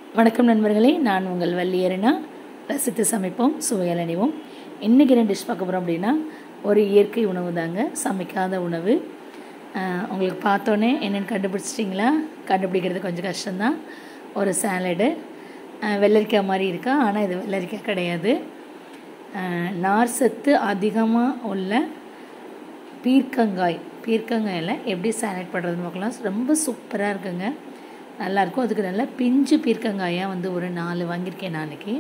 வணக்கம் நண்பர்களே நான் உங்கள் வள்ளியரனா ரசித்து சமைப்போம் சுவையால் அணிவோம் இன்றைக்கி என்ன டிஷ் பார்க்க போகிறோம் அப்படின்னா ஒரு இயற்கை உணவு தாங்க சமைக்காத உணவு ஆஹ் உங்களுக்கு பார்த்தோன்னே என்னென்னு கண்டுபிடிச்சிட்டிங்களா கண்டுபிடிக்கிறது கொஞ்சம் கஷ்டம்தான் ஒரு சாலடு வெள்ளரிக்காய் மாதிரி இருக்கா ஆனால் இது வெள்ளரிக்காய் கிடையாது ஆஹ் நார் சத்து அதிகமாக உள்ள பீர்க்கங்காய் பீர்க்கங்காயில் எப்படி சாலட் பண்ணுறதுன்னு பார்க்கலாம் ரொம்ப சூப்பராக இருக்குங்க நல்லாயிருக்கும் அதுக்கு நல்லா பிஞ்சு பீர்க்கங்காயாக வந்து ஒரு நாலு வாங்கியிருக்கேன் நான் அன்றைக்கி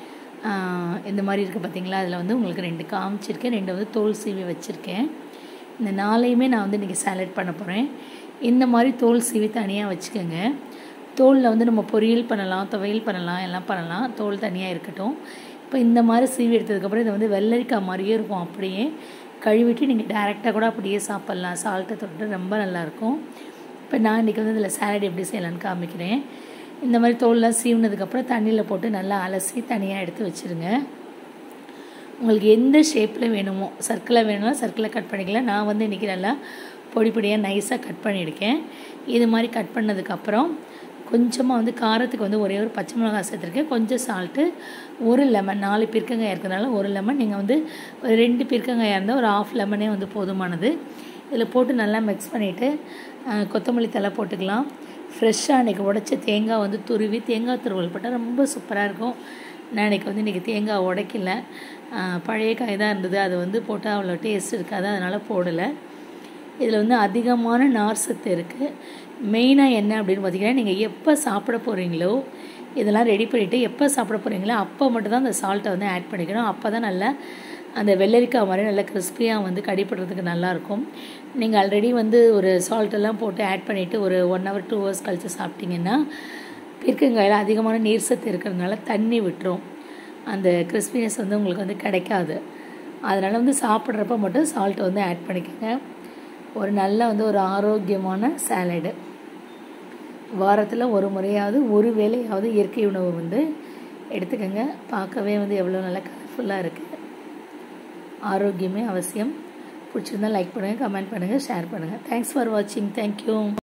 இந்த மாதிரி இருக்குது பார்த்தீங்களா அதில் வந்து உங்களுக்கு ரெண்டு காமிச்சிருக்கேன் ரெண்டு வந்து தோல் சீவி வச்சுருக்கேன் இந்த நாளையுமே நான் வந்து இன்றைக்கி சாலட் பண்ண போகிறேன் இந்த மாதிரி தோல் சீவி தனியாக வச்சுக்கோங்க தோலில் வந்து நம்ம பொரியல் பண்ணலாம் துவையல் பண்ணலாம் எல்லாம் பண்ணலாம் தோல் தனியாக இருக்கட்டும் இப்போ இந்த மாதிரி சீவி எடுத்ததுக்கப்புறம் இது வந்து வெள்ளரிக்காய் மாதிரியே இருக்கும் அப்படியே கழுவிட்டு நீங்கள் டேரெக்டாக கூட அப்படியே சாப்பிட்லாம் சால்ட்டை தொட்டு ரொம்ப நல்லாயிருக்கும் இப்போ நான் இன்றைக்கி வந்து இதில் சாலட் எப்படி செய்யலான்னு காமிக்கிறேன் இந்த மாதிரி தோல்லாம் சீவுனதுக்கப்புறம் தண்ணியில் போட்டு நல்லா அலசி தனியாக எடுத்து வச்சுருங்க உங்களுக்கு எந்த ஷேப்பில் வேணுமோ சர்க்கிளாக வேணும்னா சர்க்கிளாக கட் பண்ணிக்கலாம் நான் வந்து இன்றைக்கி நல்லா பொடி பொடியாக நைஸாக கட் பண்ணியிருக்கேன் இது மாதிரி கட் பண்ணதுக்கப்புறம் கொஞ்சமாக வந்து காரத்துக்கு வந்து ஒரே ஒரு பச்சை மிளகாய் சேர்த்துருக்கேன் கொஞ்சம் சால்ட்டு ஒரு லெமன் நாலு பீர்க்கங்காய் இருக்கிறதுனால ஒரு லெமன் நீங்கள் வந்து ஒரு ரெண்டு பீர்க்கங்காயாக இருந்தால் ஒரு ஆஃப் லெமனே வந்து போதுமானது இதில் போட்டு நல்லா மிக்ஸ் பண்ணிவிட்டு கொத்தமல்லி தலை போட்டுக்கலாம் ஃப்ரெஷ்ஷாக அன்றைக்கி உடச்ச தேங்காய் வந்து துருவி தேங்காய் துருவல் போட்டால் ரொம்ப சூப்பராக இருக்கும் நான் இன்றைக்கி வந்து இன்றைக்கி தேங்காய் உடைக்கல பழைய காய் தான் இருந்தது அது வந்து போட்டால் அவ்வளோ டேஸ்ட் இருக்காது அதனால் போடலை இதில் வந்து அதிகமான நார் சத்து இருக்குது மெயினாக என்ன அப்படின்னு பார்த்தீங்கன்னா நீங்கள் எப்போ சாப்பிட போகிறீங்களோ இதெல்லாம் ரெடி பண்ணிவிட்டு எப்போ சாப்பிட போகிறீங்களோ அப்போ மட்டும்தான் அந்த சால்ட்டை வந்து ஆட் பண்ணிக்கணும் அப்போ தான் நல்லா அந்த வெள்ளரிக்காய் மாதிரி நல்லா கிறிஸ்பியாக வந்து கடிப்படுறதுக்கு நல்லாயிருக்கும் நீங்கள் ஆல்ரெடி வந்து ஒரு சால்ட்டெல்லாம் போட்டு ஆட் பண்ணிவிட்டு ஒரு ஒன் ஹவர் டூ ஹவர்ஸ் கழித்து சாப்பிட்டீங்கன்னா பீர்க்கங்காயில் அதிகமான நீர் சத்து இருக்கிறதுனால தண்ணி விட்டுரும் அந்த கிறிஸ்பினஸ் வந்து உங்களுக்கு வந்து கிடைக்காது அதனால் வந்து சாப்பிட்றப்ப மட்டும் சால்ட்டை வந்து ஆட் பண்ணிக்கோங்க ஒரு நல்ல வந்து ஒரு ஆரோக்கியமான சாலடு வாரத்தில் ஒரு முறையாவது ஒரு வேலையாவது இயற்கை உணவு வந்து எடுத்துக்கோங்க பார்க்கவே வந்து எவ்வளோ நல்லா கலர்ஃபுல்லாக இருக்குது ஆரோக்கியமே அவசியம் பிடிச்சிருந்தால் லைக் பண்ணுங்கள் கமெண்ட் பண்ணுங்கள் ஷேர் பண்ணுங்கள் தேங்க்ஸ் ஃபார் வாட்சிங் தேங்க்யூ